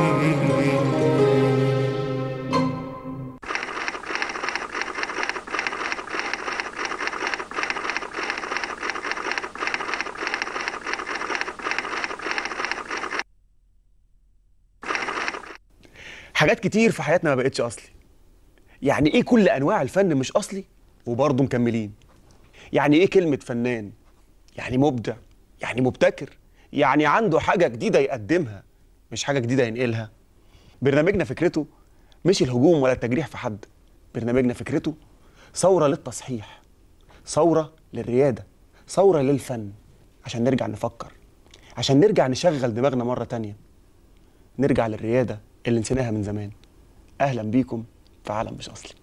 حاجات كتير في حياتنا ما بقتش اصلي يعني ايه كل انواع الفن مش اصلي وبرضه مكملين يعني ايه كلمه فنان يعني مبدع يعني مبتكر يعني عنده حاجه جديده يقدمها مش حاجه جديده ينقلها برنامجنا فكرته مش الهجوم ولا التجريح في حد برنامجنا فكرته ثوره للتصحيح ثوره للرياده ثوره للفن عشان نرجع نفكر عشان نرجع نشغل دماغنا مره تانية نرجع للرياده اللي نسيناها من زمان اهلا بيكم في عالم مش اصلي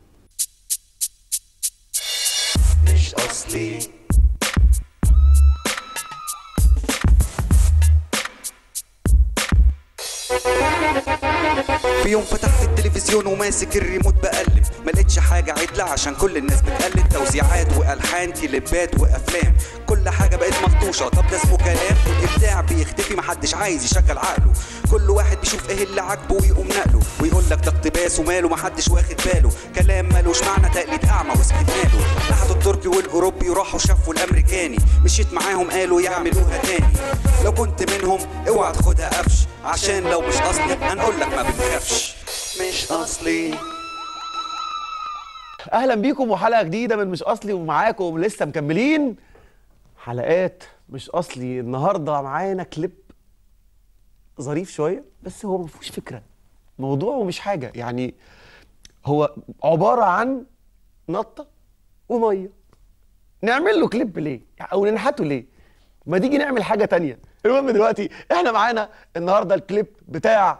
مش أصلي في يوم فتحت التلفزيون وماسك الريموت بقلب ما لقيتش حاجة عدلة عشان كل الناس بتقلد توزيعات وألحان كليبات وأفلام كل حاجة بقت مخطوشة طب ده اسمه كلام الإبداع بيختفي محدش عايز يشغل عقله كل واحد بيشوف ايه اللي عاجبه ويقوم نقله ويقول لك ده اقتباس وماله محدش واخد باله كلام مالوش معنى تقليد أعمى وسكت ماله لاحظوا التركي والأوروبي وراحوا شافوا الأمريكاني مشيت معاهم قالوا يعملوها تاني لو كنت منهم اوعى تاخدها قفش عشان لو مش أصلي هنقول لك ما بنخافش مش أصلي اهلا بيكم وحلقه جديده من مش اصلي ومعاكم لسه مكملين حلقات مش اصلي النهارده معانا كليب ظريف شويه بس هو ما فيهوش فكره موضوعه مش حاجه يعني هو عباره عن نطه وميه نعمل له كليب ليه او ننحته ليه ما تيجي نعمل حاجه تانية المهم دلوقتي احنا معانا النهارده الكليب بتاع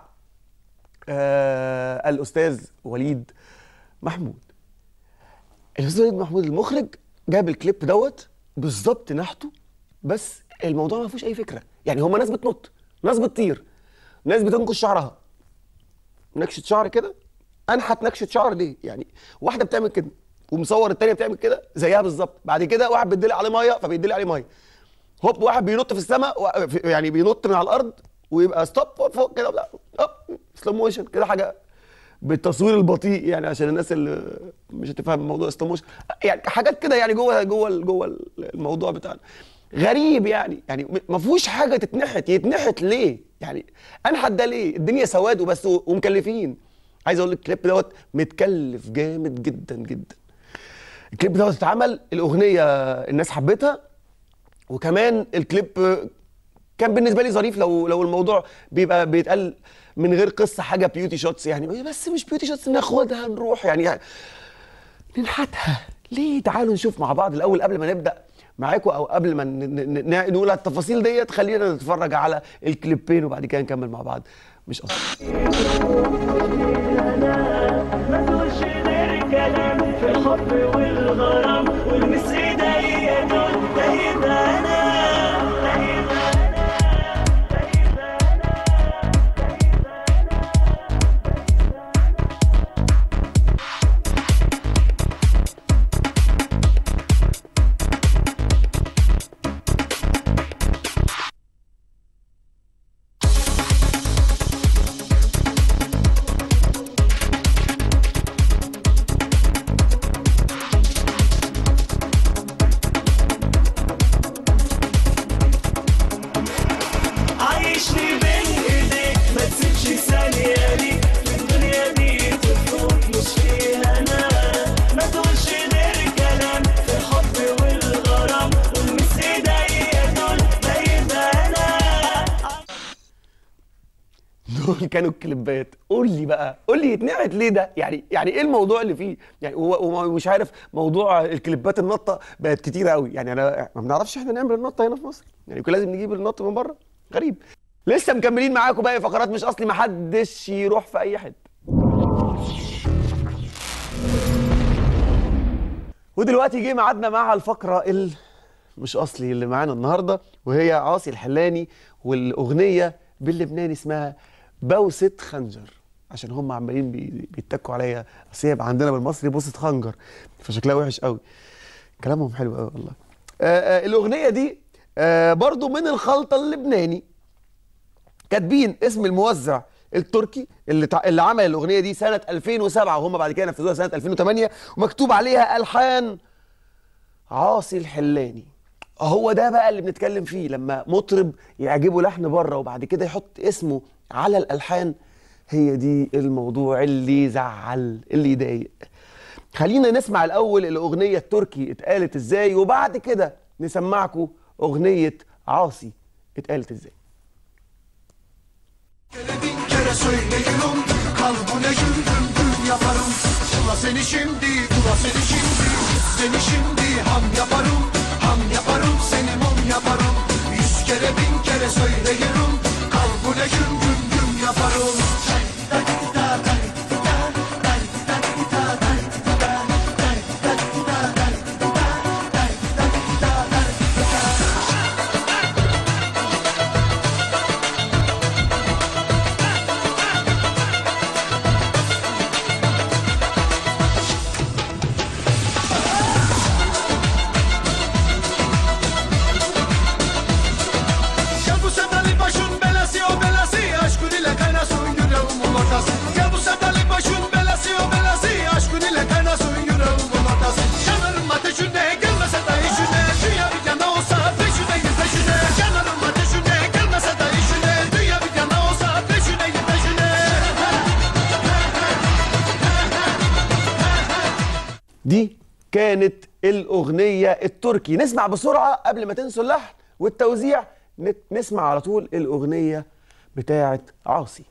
آه الاستاذ وليد محمود الاستاذ وليد محمود المخرج جاب الكليب دوت بالظبط نحته بس الموضوع ما فيهوش اي فكره يعني هما ناس بتنط ناس بتطير ناس بتنكش شعرها نكشه شعر كده انحت نكشه شعر ليه يعني واحده بتعمل كده ومصور التانيه بتعمل كده زيها بالظبط بعد كده واحد بيدلق عليه ميه فبيدلق عليه ميه هوب واحد بينط في السماء و- في- يعني بينط من على الارض ويبقى ستوب فوق, فوق كده لا هوب سلو موشن كده حاجه بالتصوير البطيء يعني عشان الناس اللي مش هتفهم موضوع سلو موشن يعني حاجات كده يعني جوه جوه جوه الموضوع بتاعنا غريب يعني يعني م- ما فيهوش حاجه تتنحت يتنحت ليه يعني انحت ده ليه الدنيا سواد وبس و- ومكلفين عايز اقول لك الكليب دوت متكلف جامد جدا جدا الكليب دوت اتعمل الاغنيه الناس حبتها وكمان الكليب كان بالنسبه لي ظريف لو لو الموضوع بيبقى بيتقال من غير قصه حاجه بيوتي شوتس يعني بس مش بيوتي شوتس ناخدها نروح يعني, يعني ننحتها ليه تعالوا نشوف مع بعض الاول قبل ما نبدا معاكم او قبل ما ن- ن- ن- نقول على التفاصيل ديت خلينا نتفرج على الكليبين وبعد كده نكمل مع بعض مش قصدي ما تقولش غير كلام في الحب والغرام والمس ايديا دول ده يبقى انا ده يبقى انا ده يبقى انا عايشني بين ايديك ما تسيبش ثانية ليك في الدنيا دي تفوت مش فيها انا ما تقولش غير كلام في الحب والغرام والمس ايديا دول ده يبقى انا دول كانوا الكليبات قول لي بقى قول لي يتنعت ليه ده يعني يعني ايه الموضوع اللي فيه يعني هو هو مش عارف موضوع الكليبات النطه بقت كتير قوي يعني انا ما بنعرفش احنا نعمل النطه هنا في مصر يعني كل لازم نجيب النط من بره غريب لسه مكملين معاكم باقي فقرات مش اصلي ما حدش يروح في اي حته ودلوقتي جه ميعادنا مع الفقره ال مش اصلي اللي معانا النهارده وهي عاصي الحلاني والاغنيه باللبناني اسمها بوسه خنجر عشان هم عمالين بي- بيتكوا عليا اصل هي عندنا بالمصري بوسه خنجر فشكلها وحش قوي كلامهم حلو قوي والله آه آه الاغنيه دي آه برضو من الخلطه اللبناني كاتبين اسم الموزع التركي اللي تع... اللي عمل الاغنيه دي سنه 2007 وهم بعد كده نفذوها سنه 2008 ومكتوب عليها الحان عاصي الحلاني هو ده بقى اللي بنتكلم فيه لما مطرب يعجبه لحن بره وبعد كده يحط اسمه على الالحان هي دي الموضوع اللي يزعل اللي يضايق خلينا نسمع الاول الاغنيه التركي اتقالت ازاي وبعد كده نسمعكم اغنيه عاصي اتقالت ازاي Bin kere söyleyirim Kalbine güm güm güm yaparım Ula seni şimdi, ula seni şimdi Seni şimdi ham yaparım Ham yaparım, seni mum yaparım Yüz kere bin kere söyleyirim Kalbine güm güm güm yaparım Gel bu sevdalık başın belası o belası Aşkın ile kaynasın yüreğimin ortası Gel bu sevdalık başın belası o belası Aşkın ile kaynasın yüreğimin ortası Yanarım ateşine gelmese de işine Dünya bir yana olsa peşineyim peşine Yanarım ateşine gelmese de işine Dünya bir yana olsa peşineyim peşine دي كانت الأغنية التركي نسمع بسرعة قبل ما تنسوا اللحن والتوزيع نت- نسمع على طول الأغنية بتاعة عاصي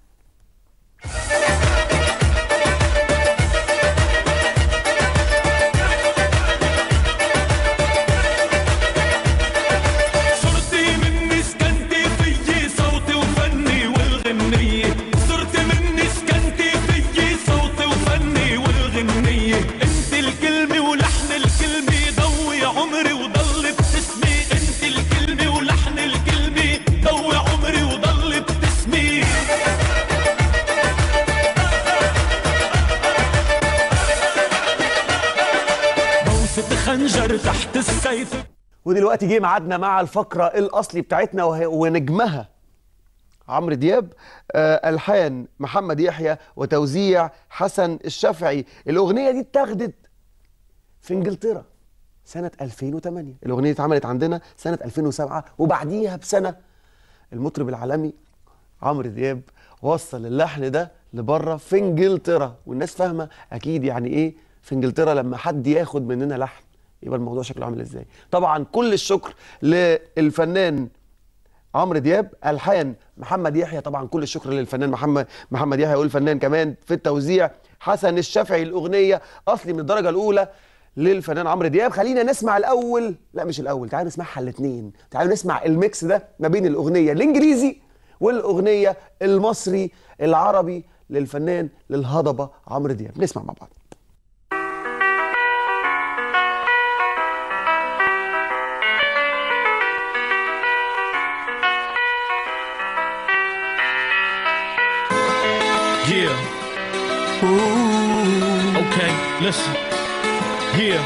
صرتي مني سكنتي فيي صوتي وفني والغنية صرتي مني سكنتي فيي صوتي وفني والغنية انت الكلمة ولحن الكلمة ضوي عمري وضل بتسمي انت الكلمة ولحن الكلمة ضوي عمري وضل بتسمي موسة خنجر تحت السيف ودلوقتي جه ميعادنا مع الفقرة الأصلي بتاعتنا وهي- ونجمها عمرو دياب آه، ألحان محمد يحيى وتوزيع حسن الشافعي الأغنية دي اتاخدت في إنجلترا سنة 2008 الأغنية دي اتعملت عندنا سنة 2007 وبعديها بسنة المطرب العالمي عمرو دياب وصل اللحن ده لبره في انجلترا والناس فاهمه اكيد يعني ايه في انجلترا لما حد ياخد مننا لحن يبقى الموضوع شكله عامل ازاي طبعا كل الشكر للفنان عمرو دياب الحان محمد يحيى طبعا كل الشكر للفنان محمد محمد يحيى والفنان كمان في التوزيع حسن الشافعي الاغنيه اصلي من الدرجه الاولى للفنان عمرو دياب خلينا نسمع الاول لا مش الاول تعالوا نسمعها الاثنين تعالوا نسمع الميكس ده ما بين الاغنيه الانجليزي والاغنيه المصري العربي للفنان للهضبه عمرو دياب نسمع مع بعض Yeah. Ooh. Okay, listen. Yeah.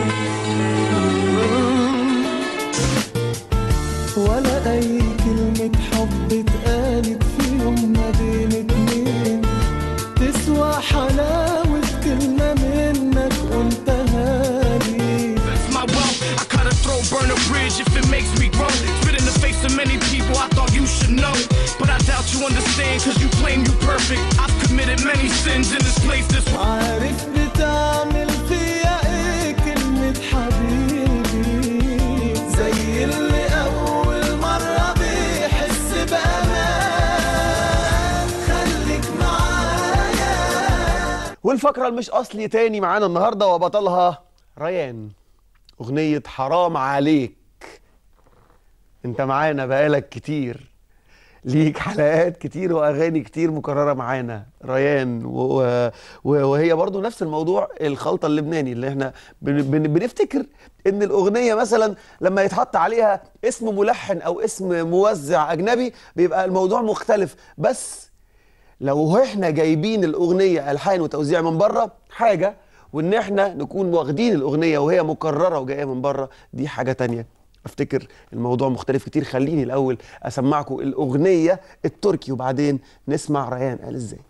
ولا أي كلمة حب اتقالت في يوم ما بين اتنين تسوى حلاوة كلمة منك قلتها لي That's my wealth. I cut a throat, burn a bridge if it makes me grow. Spit in the face of many people I thought you should know. But I doubt you understand, cause you claim you perfect. I've committed many sins in this place, this عارف بتعمل فيا ايه كلمة حبيبي زي اللي أول مرة بيحس بأمان خليك معايا والفقرة المش أصلي تاني معانا النهاردة وبطلها ريان أغنية حرام عليك أنت معانا بقالك كتير ليك حلقات كتير وأغاني كتير مكررة معانا ريان و... و... وهي برضو نفس الموضوع الخلطة اللبناني اللي احنا بن... بن... بنفتكر ان الأغنية مثلا لما يتحط عليها اسم ملحن أو اسم موزع أجنبي بيبقى الموضوع مختلف بس لو احنا جايبين الاغنيه الحان وتوزيع من بره حاجه وان احنا نكون واخدين الاغنيه وهي مكرره وجايه من بره دي حاجه تانية افتكر الموضوع مختلف كتير خليني الاول اسمعكم الاغنيه التركي وبعدين نسمع ريان قال ازاي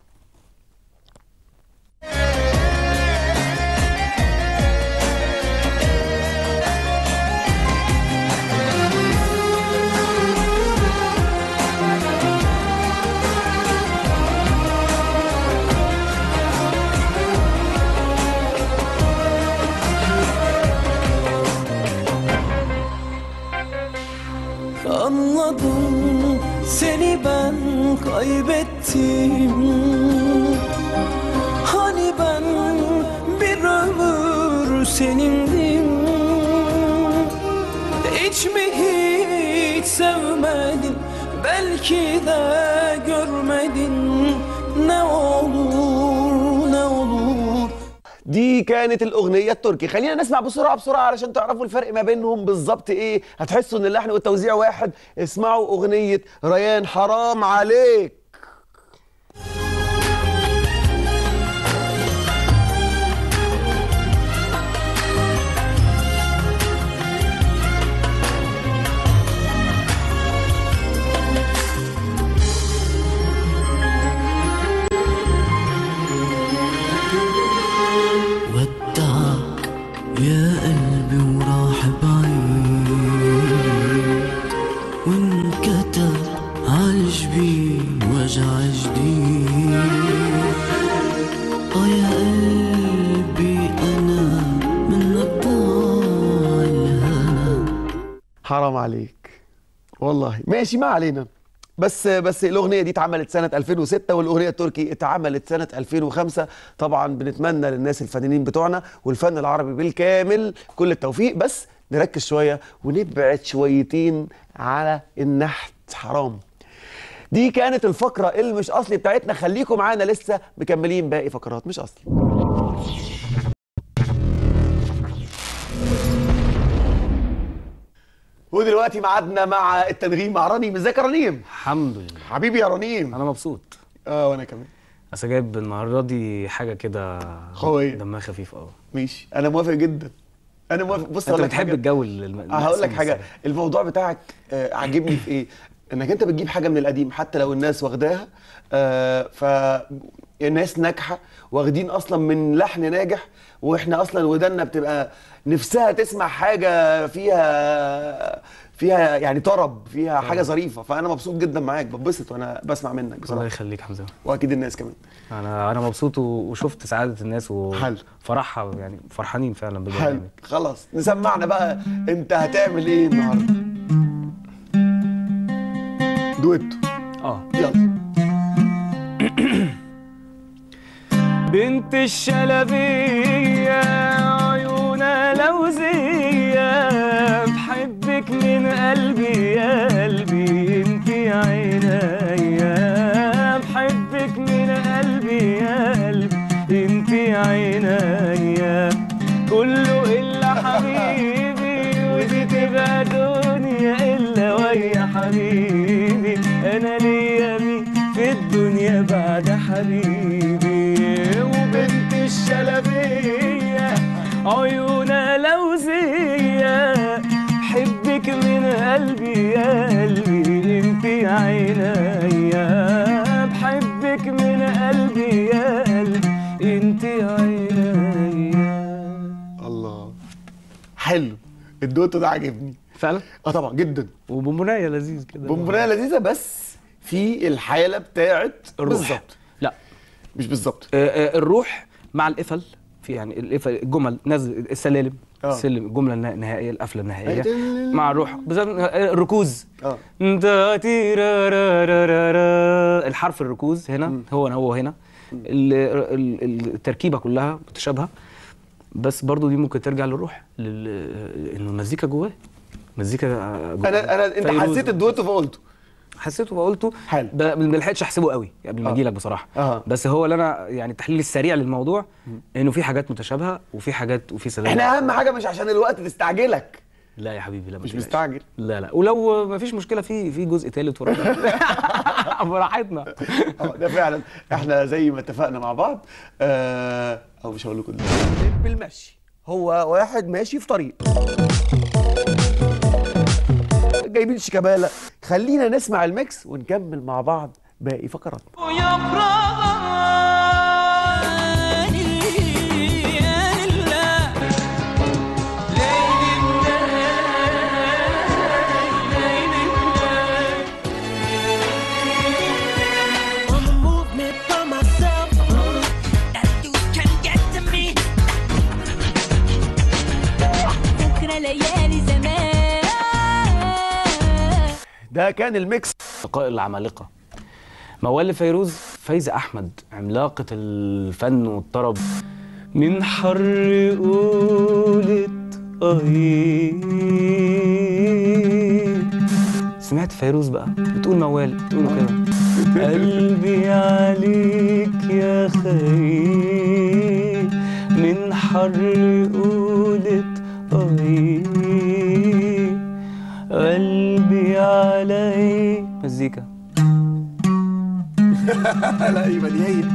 Anladım seni ben kaybettim Hani ben bir ömür senindim Hiç mi hiç sevmedin Belki de görmedin Ne olur ne olur دي كانت الاغنيه التركي خلينا نسمع بسرعه بسرعه علشان تعرفوا الفرق ما بينهم بالظبط ايه هتحسوا ان اللحن والتوزيع واحد اسمعوا اغنيه ريان حرام عليك ودعك يا قلبي وراح بعيد وانكتب عالجبين وجع جديد اه يا قلبي انا منك ضاع الهنا حرام عليك والله ماشي ما علينا بس بس الاغنيه دي اتعملت سنه 2006 والاغنيه التركي اتعملت سنه 2005 طبعا بنتمنى للناس الفنانين بتوعنا والفن العربي بالكامل كل التوفيق بس نركز شويه ونبعد شويتين على النحت حرام دي كانت الفقره اللي مش اصلي بتاعتنا خليكم معانا لسه مكملين باقي فقرات مش اصلي ودلوقتي ميعادنا مع التنغيم مع رنيم ازيك يا رنيم الحمد لله حبيبي يا رنيم انا مبسوط اه وانا كمان بس جايب النهارده دي حاجه كده قوية. دمها خفيف اه ماشي انا موافق جدا انا موافق بص انت هقول لك بتحب حاجة. الجو ال- الم- آه، هقول لك المقسم حاجه السريع. الموضوع بتاعك آه، عاجبني في ايه انك انت بتجيب حاجه من القديم حتى لو الناس واخداها آه، ف الناس ناجحه واخدين اصلا من لحن ناجح واحنا اصلا ودنا بتبقى نفسها تسمع حاجه فيها فيها يعني طرب فيها حاجه ظريفه فانا مبسوط جدا معاك ببسط وانا بسمع منك الله بصراحه يخليك حمزه واكيد الناس كمان انا انا مبسوط و- وشفت سعاده الناس حلو. وفرحها يعني فرحانين فعلا حلو بالبرنامج خلاص نسمعنا بقى انت هتعمل ايه النهارده دويتو اه يلا بنت الشلبية عيونها لوزية بحبك من قلبي يا قلبي انت عينيا بحبك من قلبي يا قلبي انت عينيا كله الا حبيبي ودي تبقى دنيا الا ويا حبيبي انا ليا مين في الدنيا بعد حبيبي وبنت الشلبية عيونها لوزية حبك من قلبي يا قلبي انت عينيا بحبك من قلبي يا قلبي انت عينيا الله حلو الدويتو ده عاجبني فعلا اه طبعا جدا وبونبونايه لذيذ كده بومبونيه لذيذه بس في الحاله بتاعت الروح بالظبط لا مش بالظبط آه، آه، الروح مع القفل في يعني القفل الجمل نزل السلالم آه. السلم الجمله النا- النهائيه القفله النهائيه أيوة. مع الروح بالذات آه، الركوز اه دا تي را را را را را. الحرف الركوز هنا هو هو هنا ال- ال- ال- التركيبه كلها متشابهه بس برضو دي ممكن ترجع للروح لل... انه المزيكا جواه مزيكا جواه. انا انا انت فيروز. حسيت الدويتو فقلته حسيته وقلته حلو. ب- ما لحقتش احسبه قوي قبل ما آه. اجي لك بصراحه آه. بس هو اللي انا يعني التحليل السريع للموضوع انه في حاجات متشابهه وفي حاجات وفي سلام احنا اهم حاجه مش عشان الوقت تستعجلك لا يا حبيبي لا ما مش تقلقش. مستعجل لا لا ولو ما فيش مشكله في في جزء ثالث ورابع براحتنا اه ده فعلا احنا زي ما اتفقنا مع بعض آه او مش هقول لكم دلوقتي. بالمشي هو واحد ماشي في طريق جايبين شيكابالا خلينا نسمع الميكس ونكمل مع بعض باقي فقراتنا I'ma move me by myself. That dude can get to me. فكرة ليالي زمان ده كان الميكس لقاء العمالقه موال فيروز فايزة أحمد عملاقة الفن والطرب من حر قولة أهي سمعت فيروز بقى بتقول موال بتقول كده قلبي عليك يا خير من حر قولة أهي قلبي عليك مزيكا لا يبقى دي هي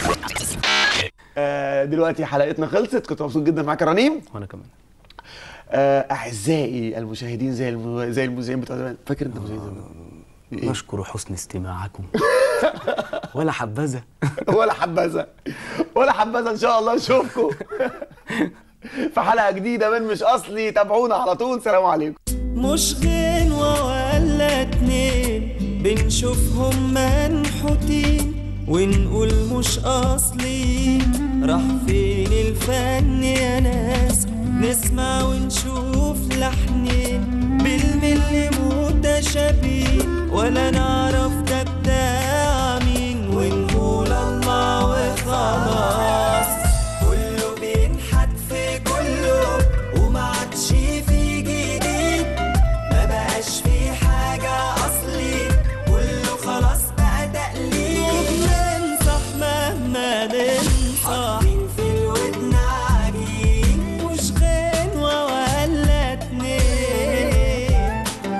آه، دلوقتي حلقتنا خلصت كنت مبسوط جدا معاك يا رنيم وانا كمان آه، اعزائي المشاهدين زي الم... زي المذيعين بتوع زمان فاكر انت مذيعين زمان إيه؟ نشكر حسن استماعكم ولا حبذا ولا حبذا ولا حبذا ان شاء الله نشوفكم في حلقه جديده من مش اصلي تابعونا على طول سلام عليكم مش غنوة ولا اتنين بنشوفهم منحوتين ونقول مش أصلي راح فين الفن يا ناس نسمع ونشوف لحنين بالملي متشابهين ولا نعرف ده بتاع مين ونقول الله وخلاص كله بينحت في كله وما عادش في جديد ما بقاش في حاجة أصلي كله خلاص بقى تقليد ننصح مهما ننصح حاطين في الودن عجين مش غنوة ولا اتنين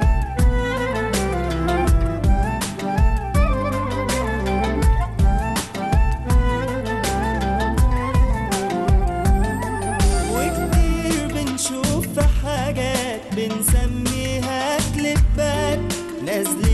وكتير بنشوف في حاجات بنسميها كليبات نازلين